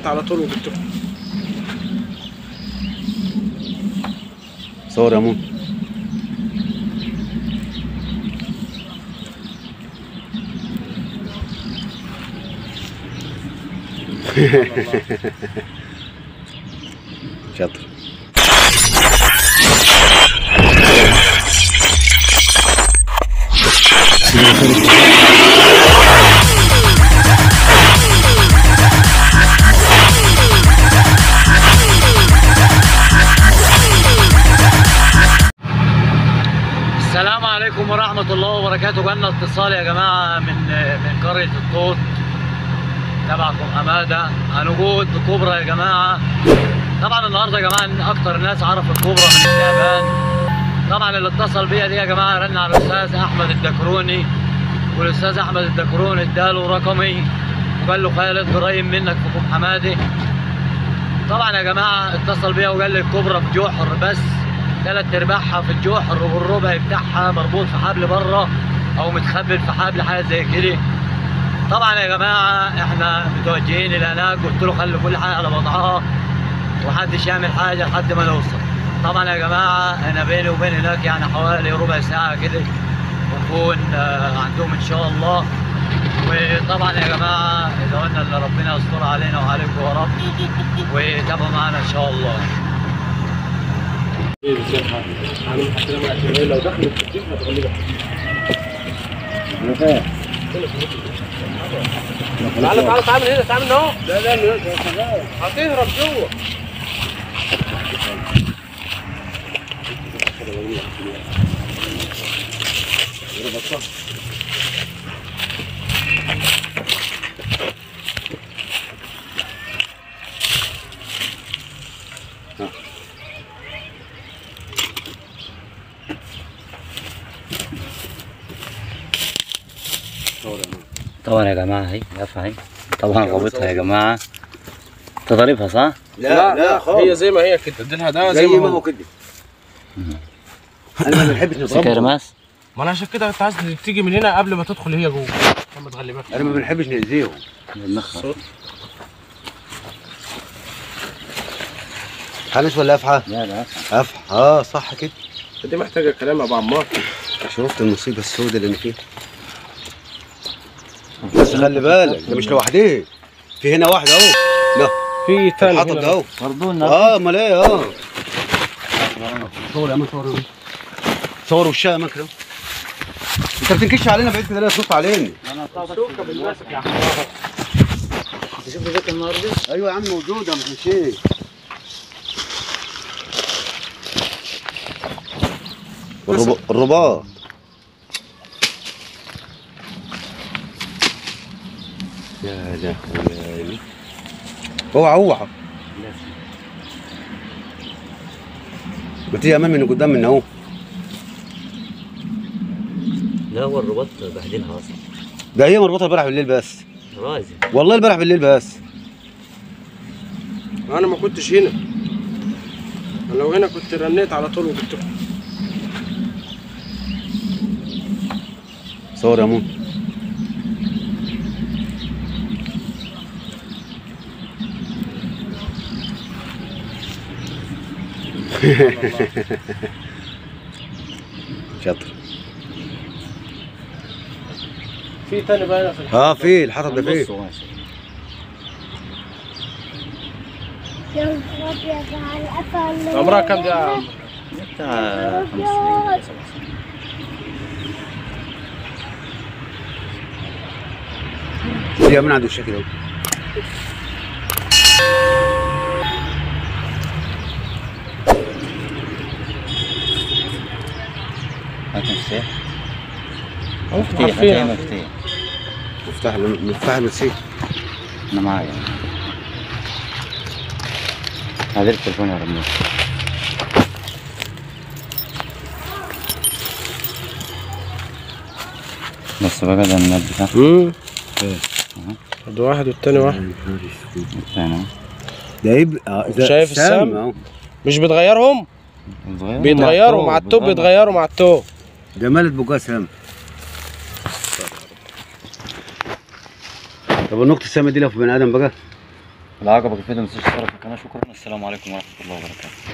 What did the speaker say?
على طول وجبته صور يا مون شاطر السلام عليكم ورحمة الله وبركاته جالنا اتصال يا جماعة من من قرية الطوط تبعكم أمادة عن وجود كوبرا يا جماعة طبعا النهارده يا جماعة إن أكتر الناس عرفوا الكوبرا من التعبان طبعا اللي اتصل بيا دي يا جماعة رن على الأستاذ أحمد الدكروني والأستاذ أحمد الدكروني اداله رقمي وقال له خالد قريب منك في كوب حمادي طبعا يا جماعة اتصل بيا وقال لي الكوبرا في جحر بس تلات ارباعها في الجحر والربع بتاعها مربوط في حبل بره او متخبل في حبل حاجه زي كده طبعا يا جماعه احنا متوجهين الى هناك قلت له خلي كل حاجه على وضعها ومحدش يعمل حاجه لحد ما نوصل طبعا يا جماعه انا بيني وبين هناك يعني حوالي ربع ساعه كده ونكون آه، عندهم ان شاء الله وطبعا يا جماعه اذا قلنا اللي ربنا يستر علينا وعليكم يا رب وتابعوا معانا ان شاء الله لو دخلت في الجسم هتغلبها تعالى تعالى تعالى من هنا تعالى من اهو لا لا هتهرب جوه طبعا يا جماعة اهي لفة اهي طبعا غابتها يا جماعة تضاربها صح؟ لا لا خالص هي زي ما هي كده اديلها ده زي ما هو كده انا ما بنحبش سكر نضربه ماس ما انا عشان كده انت عايز تيجي من هنا قبل ما تدخل هي جوه عشان ما تغلبكش انا ما بنحبش نأذيهم المخرج حنش ولا افحى؟ لا لا افحى اه صح كده دي محتاجه كلام يا ابو عمار شفت المصيبه السوداء اللي انا فيها بس خلي بالك ده مش لوحديه في هنا واحده اهو لا في تاني الحطب ده اهو برضو اه امال ايه اه صور يا عم صور يا عم. صور وشها مكره انت بتنكش علينا بعيد كده ليه صوت علينا شوكه بالماسك يا عم شوف ذاك النهارده ايوه يا عم موجوده مش شيء الربا- الرباط يا لهوي اوعى اوعى ما تيجي امام من قدام من اهو لا هو الرباط بهدلها اصلا ده هي مربوطه البارح بالليل بس رازي والله البارح بالليل بس انا ما كنتش هنا أنا لو هنا كنت رنيت على طول وجبته صور يا مون شاطر في تاني بقى هنا في الحلقة. اه في الحطب ده فيه يا نهار أبيض على القفا عمرها كام دي يا عم؟ بتاع خمس أبيض. سنين سبع سنين دي من عنده الشكل اهو هات مفتاح أهو مفتاح عارفين. هات مفتاح مفتاح مفتاح المسيح انا معايا هذا التليفون يا رموز بس بقى ده النت بتاع امم ده واحد والتاني واحد الثاني ده يبقى ده شايف السهم؟ اهو مش بتغيرهم بيتغيروا مع التوب بيتغيروا مع التوب ده مالت بقى سام طب النقطة السامة دي لو في بني آدم بقى لو عجبك الفيديو متنساش تشترك في القناه شكرا السلام عليكم ورحمه الله وبركاته